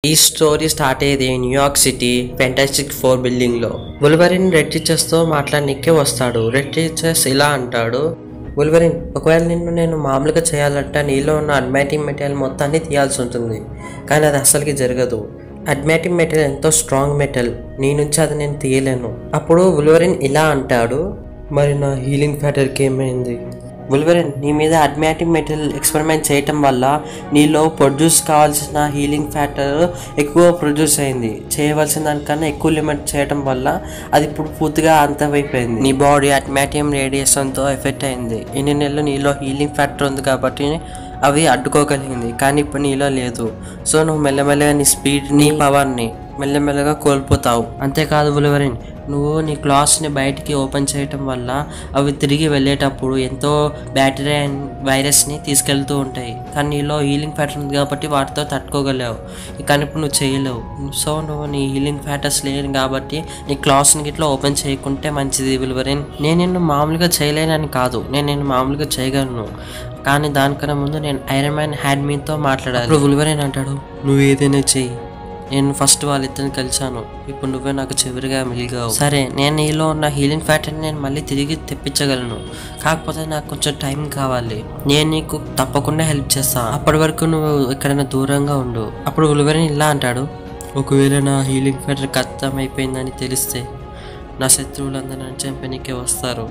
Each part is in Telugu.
ఈ స్టోరీ స్టార్ట్ అయ్యేది New York city fantastic four building లో బుల్వరిన్ రెడ్ టీచర్స్ తో మాట్లాడనికే వస్తాడు రెడ్ టీచర్స్ ఇలా అంటాడు బుల్వరిన్ ఒకవేళ నిన్ను నేను మామూలుగా చేయాలంటే నీలో ఉన్న అడ్మాటిక్ మెటీరియల్ మొత్తాన్ని తీయాల్సి ఉంటుంది కానీ అది అసలుకి జరగదు అడ్మాటిక్ మెటీరియల్ ఎంతో స్ట్రాంగ్ మెటల్ నీ నుంచి అది నేను తీయలేను అప్పుడు బుల్వరిన్ ఇలా అంటాడు మరి నా హీలింగ్ ఫ్యాటర్కి ఏమైంది బుల్వెరిన్ నీ మీద అడ్మాటిక్ మెటీరియల్ ఎక్స్పెరిమెంట్ చేయటం వల్ల నీలో ప్రొడ్యూస్ కావాల్సిన హీలింగ్ ఫ్యాక్టర్ ఎక్కువ ప్రొడ్యూస్ అయింది చేయవలసిన దానికన్నా ఎక్కువ లిమిట్ చేయటం వల్ల అది ఇప్పుడు పూర్తిగా అంతమైపోయింది నీ బాడీ అడ్మాటియం రేడియేషన్తో ఎఫెక్ట్ అయింది ఇన్ని నెలలు నీలో హీలింగ్ ఫ్యాక్టర్ ఉంది కాబట్టి అవి అడ్డుకోగలిగింది కానీ ఇప్పుడు నీలో లేదు సో నువ్వు మెల్లమెల్లగా నీ స్పీడ్ నీ పవర్ని మెల్లమెల్లగా కోల్పోతావు అంతేకాదు బులవరిన్ నువ్వు నీ క్లాస్ని బయటికి ఓపెన్ చేయటం వల్ల అవి తిరిగి వెళ్ళేటప్పుడు ఎంతో బ్యాక్టీరియా అండ్ వైరస్ని తీసుకెళ్తూ ఉంటాయి కానీ నీలో హీలింగ్ ఫ్యాటర్ ఉంది కాబట్టి వాటితో తట్టుకోగలేవు కానీ ఇప్పుడు నువ్వు చేయలేవు సో నువ్వు నీ హీలింగ్ ఫ్యాటర్స్ లేని కాబట్టి నీ క్లాస్ని ఇట్లా ఓపెన్ చేయకుంటే మంచిది బులవరిన్ నేను నిన్ను మామూలుగా చేయలేనని కాదు నేను నిన్ను మామూలుగా చేయగలను కానీ దానికన్నా ముందు నేను ఐరన్ మ్యాన్ హ్యాడ్ మీతో మాట్లాడాలి ఇప్పుడు బుల్వరిన్ అంటాడు నువ్వు ఏదైనా చెయ్యి నేను ఫస్ట్ వాళ్ళిద్దరిని కలిశాను ఇప్పుడు నువ్వే నాకు చివరిగా మిలిగావు సరే నేను నీలో ఉన్న హీలింగ్ ఫ్యాక్టర్ని నేను మళ్ళీ తిరిగి తెప్పించగలను కాకపోతే నాకు కొంచెం టైం కావాలి నేను నీకు తప్పకుండా హెల్ప్ చేస్తా అప్పటి వరకు నువ్వు ఎక్కడైనా దూరంగా ఉండు అప్పుడు ఉలివరిని ఇలా అంటాడు ఒకవేళ నా హీలింగ్ ఫ్యాక్టర్ ఖచ్చితం అయిపోయిందని తెలిస్తే నా శత్రువులందరూ నన్ను చంపనీకే వస్తారు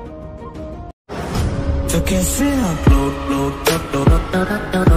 तो कैसे आप लोग लोग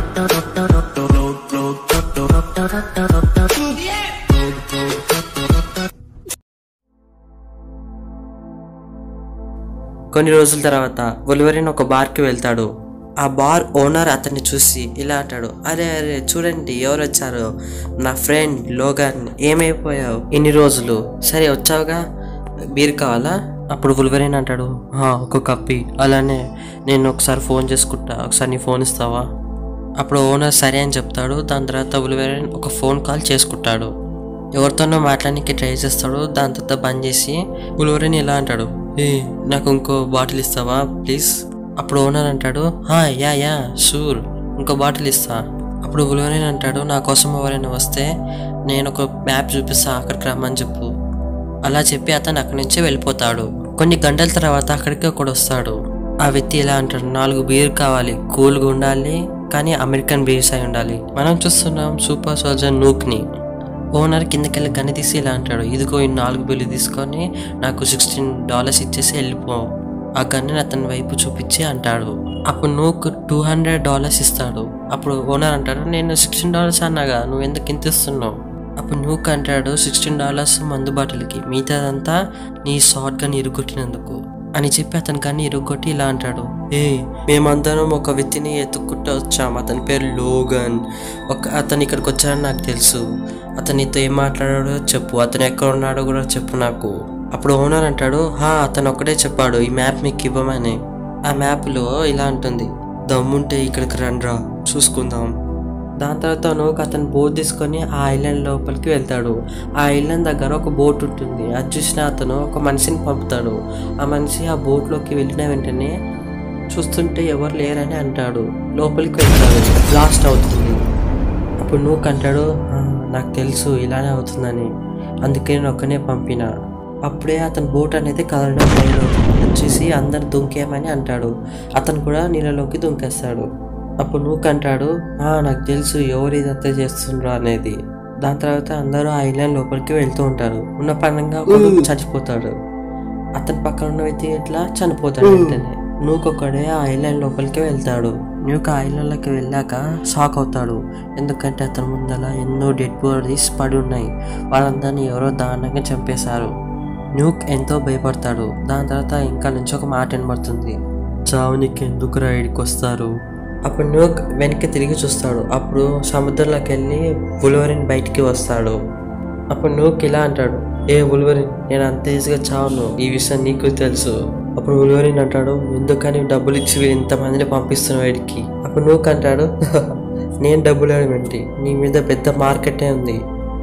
కొన్ని రోజుల తర్వాత ఒలివరిన్ ఒక బార్కి వెళ్తాడు ఆ బార్ ఓనర్ అతన్ని చూసి ఇలా అంటాడు అరే అరే చూడండి ఎవరు వచ్చారు నా ఫ్రెండ్ లోగన్ ఏమైపోయావు ఇన్ని రోజులు సరే వచ్చావుగా బీర్ కావాలా అప్పుడు ఉలివరిన్ అంటాడు "ఆ, ఒక కప్పి అలానే నేను ఒకసారి ఫోన్ చేసుకుంటా ఒకసారి నీ ఫోన్ ఇస్తావా అప్పుడు ఓనర్ సరే అని చెప్తాడు దాని తర్వాత ఉలివరిన్ ఒక ఫోన్ కాల్ చేసుకుంటాడు ఎవరితోనో మాట్లాడడానికి ట్రై చేస్తాడు దాని తర్వాత బంద్ చేసి ఉలివరిన్ ఇలా అంటాడు ఏ నాకు ఇంకో బాటిల్ ఇస్తావా ప్లీజ్ అప్పుడు ఓనర్ అంటాడు "హా, యా యా షూర్ ఇంకో బాటిల్ ఇస్తా అప్పుడు ఉలివరిన్ అంటాడు నా కోసం ఎవరైనా వస్తే నేను ఒక మ్యాప్ చూపిస్తా అక్కడికి రమ్మని చెప్పు అలా చెప్పి అతను అక్కడి నుంచి వెళ్ళిపోతాడు కొన్ని గంటల తర్వాత అక్కడికి ఒకడు వస్తాడు ఆ వ్యక్తి ఇలా అంటాడు నాలుగు బీర్ కావాలి కూల్గా ఉండాలి కానీ అమెరికన్ బీర్స్ అయి ఉండాలి మనం చూస్తున్నాం సూపర్ సోల్జర్ నూక్ని ఓనర్ కిందకెళ్ళి గని తీసి ఇలా అంటాడు ఇదిగో ఈ నాలుగు బిల్లు తీసుకొని నాకు సిక్స్టీన్ డాలర్స్ ఇచ్చేసి వెళ్ళిపో ఆ గన్ని అతని వైపు చూపించి అంటాడు అప్పుడు నువ్వు టూ హండ్రెడ్ డాలర్స్ ఇస్తాడు అప్పుడు ఓనర్ అంటాడు నేను సిక్స్టీన్ డాలర్స్ అన్నాగా నువ్వు ఎందుకు ఇంత ఇస్తున్నావు అప్పుడు నువ్వు అంటాడు సిక్స్టీన్ డాలర్స్ మందు బాటిల్కి మిగతాదంతా నీ షార్ట్ గన్ ఇరుగొట్టినందుకు అని చెప్పి అతని కానీ ఇరుగొట్టి ఇలా అంటాడు ఏ మేమందరం ఒక వ్యక్తిని ఎత్తుక్కుంటూ వచ్చాం అతని పేరు లోగన్ ఒక అతను ఇక్కడికి వచ్చాడని నాకు తెలుసు అతనితో ఏం మాట్లాడాడో చెప్పు అతను ఎక్కడ ఉన్నాడో కూడా చెప్పు నాకు అప్పుడు ఓనర్ అంటాడు హా అతను ఒక్కడే చెప్పాడు ఈ మ్యాప్ మీకు ఇవ్వమని ఆ మ్యాప్లో ఇలా ఉంటుంది దమ్ముంటే ఇక్కడికి రండ్రా చూసుకుందాం దాని తర్వాత నోక్ అతను బోట్ తీసుకొని ఆ ఐలాండ్ లోపలికి వెళ్తాడు ఆ ఐలాండ్ దగ్గర ఒక బోట్ ఉంటుంది అది చూసిన అతను ఒక మనిషిని పంపుతాడు ఆ మనిషి ఆ బోట్లోకి వెళ్ళిన వెంటనే చూస్తుంటే ఎవరు లేరని అంటాడు లోపలికి వెళ్తాడు బ్లాస్ట్ అవుతుంది అప్పుడు నువ్వు అంటాడు "ఆ, నాకు తెలుసు ఇలానే అవుతుందని అందుకే నేను ఒక్కనే పంపిన అప్పుడే అతని బోట్ అనేది కదలడం మొదలవుతుంది వచ్చేసి అందరు దుంకేమని అంటాడు అతను కూడా నీళ్ళలోకి దుంకేస్తాడు అప్పుడు నువ్వు అంటాడు "ఆ, నాకు తెలుసు ఎవరు ఇదంతా చేస్తుండ్రో అనేది దాని తర్వాత అందరూ ఆ ఐలాండ్ లోపలికి వెళ్తూ ఉంటారు ఉన్న పనంగా ఒకడు చచ్చిపోతాడు అతని పక్కన ఉన్న వ్యక్తి ఇట్లా చనిపోతాడు వెంటనే నూకొక్కడే ఆ ఐలాండ్ లోపలికి వెళ్తాడు న్యూక్ ఆ ఐలాండ్లోకి వెళ్ళాక షాక్ అవుతాడు ఎందుకంటే అతని ముందల ఎన్నో డెడ్ బాడీస్ పడి ఉన్నాయి వాళ్ళందరినీ ఎవరో దారుణంగా చంపేశారు న్యూక్ ఎంతో భయపడతాడు దాని తర్వాత ఇంకా నుంచి ఒక మాట వినబడుతుంది చావునికి ఎందుకు రైడ్కి వస్తారు అప్పుడు న్యూక్ వెనక్కి తిరిగి చూస్తాడు అప్పుడు సముద్రంలోకి వెళ్ళి బులవరిన్ బయటికి వస్తాడు అప్పుడు నూక్ ఇలా అంటాడు ఏ ఉల్వరిన్ నేను అంత ఈజీగా చావను ఈ విషయం నీకు తెలుసు అప్పుడు ఉల్వరిన్ అంటాడు ఎందుకని డబ్బులు ఇచ్చి వీళ్ళు ఇంతమందిని పంపిస్తున్న వాడికి అప్పుడు నూక్ అంటాడు నేను డబ్బులు ఏంటి నీ మీద పెద్ద మార్కెటే ఉంది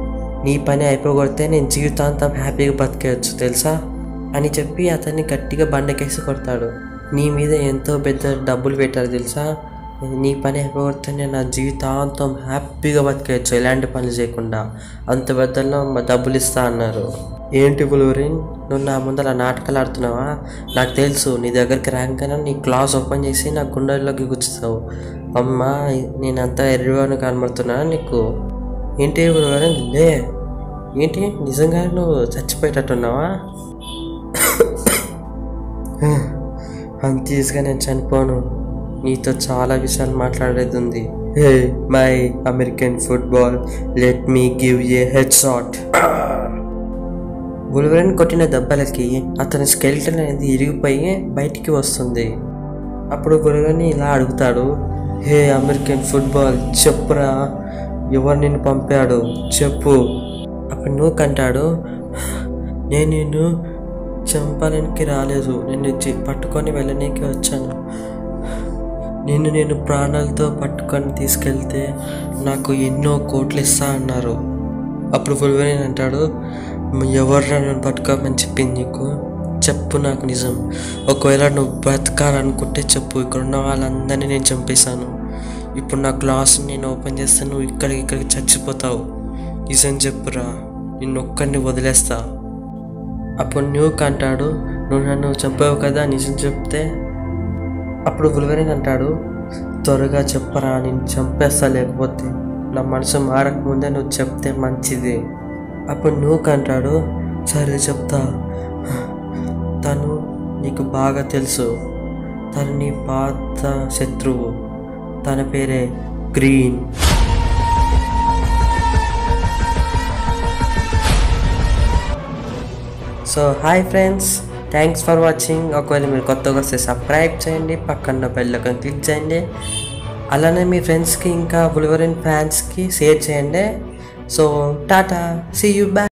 నీ పని అయిపోగొడితే నేను జీవితాంతం హ్యాపీగా బతికేయచ్చు తెలుసా అని చెప్పి అతన్ని గట్టిగా బండకేసి కొడతాడు నీ మీద ఎంతో పెద్ద డబ్బులు పెట్టారు తెలుసా నీ పని అయిపోతే నేను నా జీవితాంతం హ్యాపీగా బతికేయచ్చు ఎలాంటి పనులు చేయకుండా అంత పెద్దలో డబ్బులు ఇస్తా అన్నారు ఏంటి బులువరిన్ నువ్వు నా ముందర నాటకాలు ఆడుతున్నావా నాకు తెలుసు నీ దగ్గరికి రాగానే నీ క్లాస్ ఓపెన్ చేసి నా గుండెల్లోకి గుచ్చుతావు అమ్మా నేనంతా ఎర్రివాడిని కనబడుతున్నానా నీకు ఏంటి బులువరిన్ లే ఏంటి నిజంగా నువ్వు చచ్చిపోయేటట్టున్నావా అంత ఈజీగా నేను చనిపోను నీతో చాలా విషయాలు మాట్లాడేది ఉంది hey my American football let me give a head shot Wolverine కొట్టిన దెబ్బలకి అతని స్కెల్టన్ అనేది ఇరిగిపోయి బయటికి వస్తుంది అప్పుడు బుల్వెన్ ఇలా అడుగుతాడు హే అమెరికన్ ఫుట్బాల్ చెప్పురా ఎవరు నిన్ను పంపాడు చెప్పు అప్పుడు నువ్వు కంటాడు నేను నిన్ను చంపడానికి రాలేదు నిన్ను జి- పట్టుకొని వెళ్ళనీకి వచ్చాను నిన్ను నేను ప్రాణాలతో పట్టుకొని తీసుకెళ్తే నాకు ఎన్నో కోట్లు ఇస్తా అన్నారు అప్పుడు ఫుల్వేన్ అంటాడు ఎవర్రా నన్ను పట్టుకోమని చెప్పింది నీకు చెప్పు నాకు నిజం ఒకవేళ నువ్వు బతకాలనుకుంటే చెప్పు ఇక్కడ ఉన్న వాళ్ళందరినీ నేను చంపేశాను ఇప్పుడు నా గ్లాస్ నేను ఓపెన్ చేస్తే నువ్వు ఇక్కడికి ఇక్కడికి చచ్చిపోతావు నిజం చెప్పురా నిన్ను ఒక్కడిని వదిలేస్తా అప్పుడు న్యూక్ అంటాడు నువ్వు నన్ను చంపావు కదా నిజం చెప్తే అప్పుడు బుల్వరిన్ అంటాడు త్వరగా చెప్పరా నేను చంపేస్తా లేకపోతే నా మనసు మారకముందే నువ్వు చెప్తే మంచిది అప్పుడు నువ్వు అంటాడు సరే చెప్తా తను నీకు బాగా తెలుసు తను నీ పాత శత్రువు తన పేరే green so hi friends thanks for watching ఒకవేళ మీరు కొత్తగా వస్తే సబ్స్క్రైబ్ చేయండి పక్కన బెల్ ఐకాన్ క్లిక్ చేయండి అలానే మీ ఫ్రెండ్స్కి ఇంకా బులివరిన్ ఫ్యాన్స్కి షేర్ చేయండి so tata see you back